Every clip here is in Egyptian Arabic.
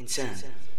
إنسان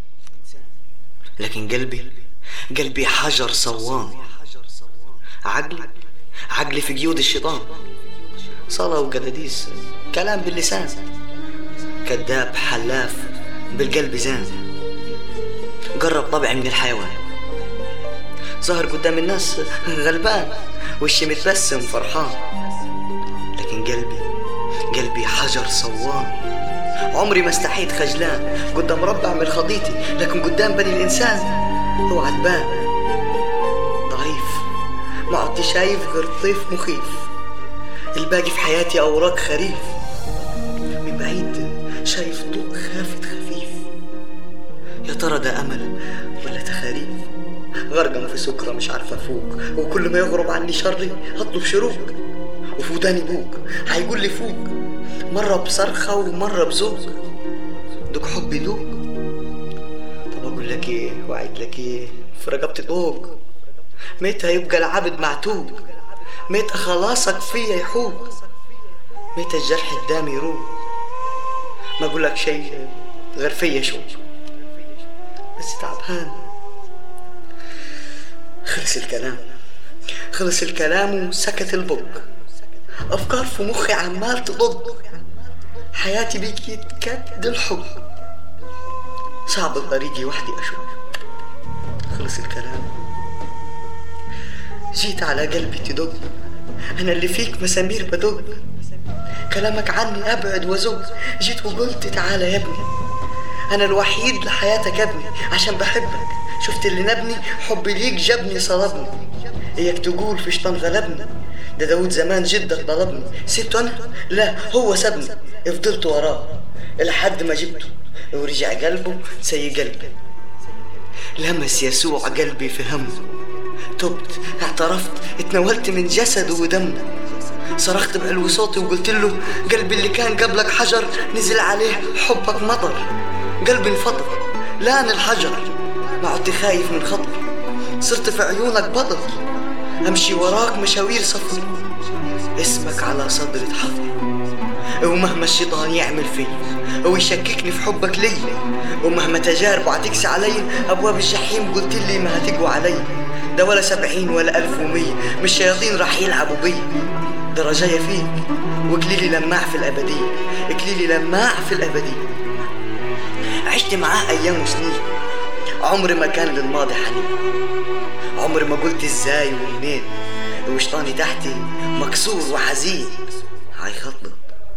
لكن قلبي قلبي حجر صوان عقلي عقلي في قيود الشيطان صلاة وقداديس كلام باللسان كذاب حلاف بالقلب زان قرب طبعي من الحيوان ظهر قدام الناس غلبان وشي متبسم فرحان لكن قلبي قلبي حجر صوان عمري ما استحيت خجلان قدام رب اعمل خضيتي لكن قدام بني الانسان اوعى تبان ضعيف ما عدت شايف غير طيف مخيف الباقي في حياتي اوراق خريف من بعيد شايف ضوء خافت خفيف يا ترى ده امل ولا تخاريف غرقان في سكرة مش عارفة أفوق وكل ما يغرب عني شري هطلب شروق وفي وداني بوق هيقول لي فوق مرة بصرخة ومرة بزوق دوك حبي دوق طب أقول لك إيه وأعيد لك إيه في رقبتي طوق متى يبقى العبد معتوق متى خلاصك فيا يحوق متى الجرح قدامي يروق ما أقول لك شيء غير فيا شوق بس تعبان خلص الكلام خلص الكلام وسكت البق أفكار في مخي عمال تضج حياتي بيك يتكد الحب صعب طريقي وحدي أشوف خلص الكلام جيت على قلبي تدق أنا اللي فيك مسامير بدق كلامك عني أبعد وزق جيت وقلت تعالى يا ابني أنا الوحيد لحياتك ابني عشان بحبك شفت اللي نبني حبي ليك جابني صلبني إياك تقول في شيطان غلبني ده داود زمان جدك طلبني سبته أنا لا هو سابني فضلت وراه لحد ما جبته ورجع قلبه زي قلبي لمس يسوع قلبي في همه تبت اعترفت اتناولت من جسده ودمه صرخت بعلو صوتي وقلت له قلبي اللي كان قبلك حجر نزل عليه حبك مطر قلبي انفطر لان الحجر ما عدت خايف من خطر صرت في عيونك بطل امشي وراك مشاوير سفر اسمك على صدري اتحفر ومهما الشيطان يعمل فيا ويشككني في حبك لي ومهما تجاربه هتكسي علي ابواب الجحيم قلت لي ما هتقوى علي ده ولا سبعين ولا ألف ومية مش شياطين راح يلعبوا بي ده رجايا فيك وكليلي لماع في الأبدية كليلي لماع في الأبدية عشت معاه أيام وسنين عمري ما كان للماضي حنين عمري ما قلت ازاي ومنين وشطاني تحتي مكسور وحزين هيخطط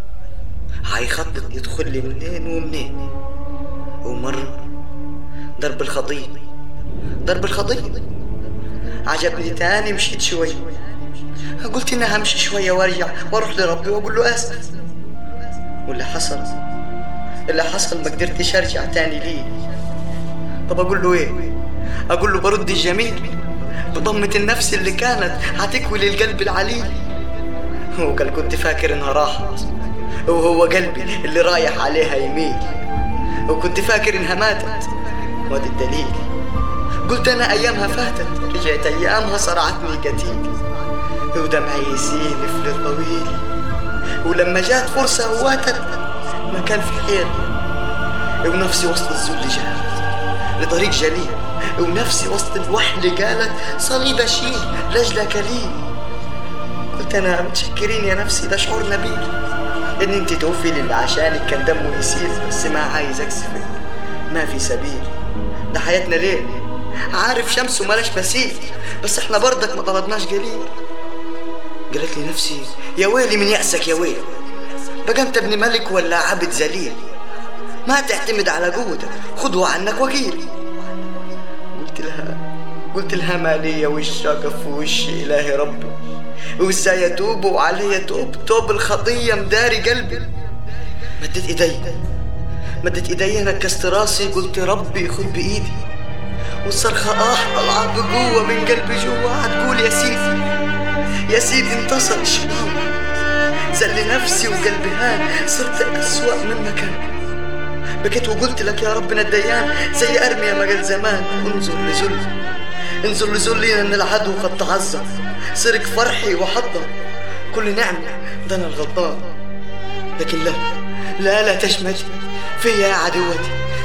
هيخطط يدخل لي منين ومنين ومرة ضرب الخطيب ضرب الخطيب عجبني تاني مشيت شوي قلت اني همشي شوية وارجع واروح لربي واقول له اسف واللي حصل اللي حصل ما قدرتش ارجع تاني ليه طب اقول له ايه اقول له برد الجميل بضمة النفس اللي كانت هتكوي للقلب العليل وقال كنت فاكر انها راحت وهو قلبي اللي رايح عليها يميل وكنت فاكر انها ماتت وادي الدليل قلت انا ايامها فاتت رجعت ايامها صرعتني قتيل ودمعي يسيل في طويل ولما جات فرصة واتت ما كان في حيل ونفسي وسط الذل جات لطريق جليل ونفسي وسط الوحل قالت صليب اشيل لاجلك لي قلت انا متشكرين يا نفسي ده شعور نبيل ان انت توفي للي عشانك كان دمه يسيل بس ما عايز اكسفك ما في سبيل ده حياتنا ليل عارف شمس وملاش مثيل بس احنا برضك ما طلبناش قليل قالت لي نفسي يا ويلي من يأسك يا ويلي بقى انت ابن ملك ولا عبد ذليل ما تعتمد على قوتك خذوا عنك وكيل قلت لها قلت لها ما لي وش اقف في وش الهي ربي وازاي اتوب وعلي توب توب الخطيه مداري قلبي مدت ايدي مدت ايدي نكست راسي قلت ربي خذ بايدي والصرخة اه طلعت بقوة من قلبي جوا هتقول يا سيدي يا سيدي انتصر الشيطان زل نفسي وقلبي هان صرت أسوأ مما كان بكيت وقلت لك يا ربنا الديان زي أرميا ما قال زمان انظر لذل انظر لذلي ان العدو قد تعظم سرق فرحي وحضر كل نعمة ده انا الغلطان لكن لا لا لا تشمتي فيا يا عدوتي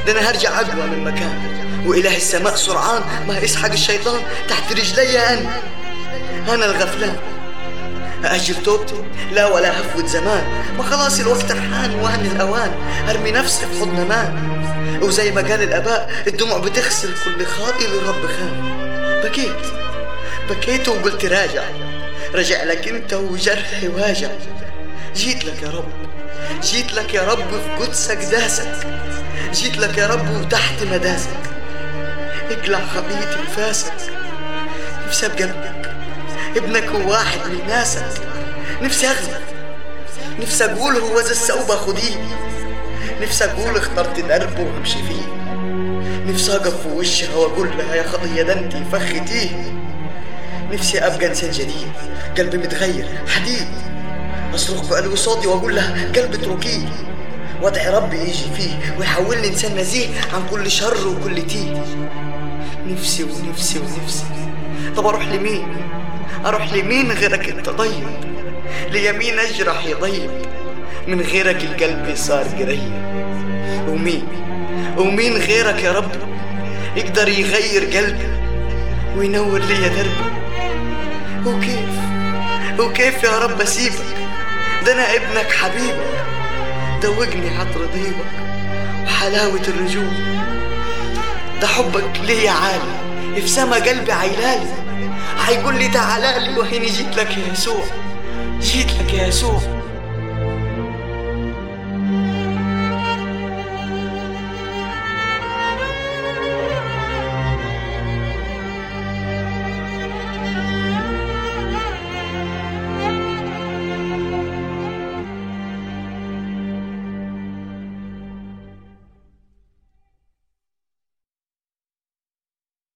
ده انا هرجع اقوى من مكان واله السماء سرعان ما يسحق الشيطان تحت رجلي انا انا الغفلان أأجل توبتي لا ولا هفوت زمان ما خلاص الوقت حان وهن الأوان أرمي نفسي في حضن مان وزي ما قال الآباء الدموع بتغسل كل خاطئ للرب خان بكيت بكيت وقلت راجع رجع لك انت وجرحي واجع جيت لك يا رب جيت لك يا رب في قدسك داسك جيت لك يا رب وتحت مداسك اقلع خطيتي وفاسك نفسي ابقى ابنك ابنك هو واحد من ناسك نفسي اغلب نفسي اقول هو ذا السوبة خديه نفسي اقول اخترت درب وامشي فيه نفسي اقف في وشها واقول لها يا خطيه ده انتي فختيه نفسي ابقى انسان جديد قلبي متغير حديد اصرخ بقلبي صوتي واقول لها قلبي اتركيه وادعي ربي يجي فيه ويحولني انسان نزيه عن كل شر وكل تيه نفسي ونفسي ونفسي طب اروح لمين اروح لمين غيرك انت طيب ليمين اجرح يضيب من غيرك القلب صار قريب ومين ومين غيرك يا رب يقدر يغير قلبي وينور لي دربي وكيف وكيف يا رب اسيبك ده انا ابنك حبيبك دوقني عطر ضيبك وحلاوة الرجوع ده حبك ليا عالي في سما قلبي عيلالي هيقول لي تعالى لي وهيني جيت لك يا يسوع جيت لك يا يسوع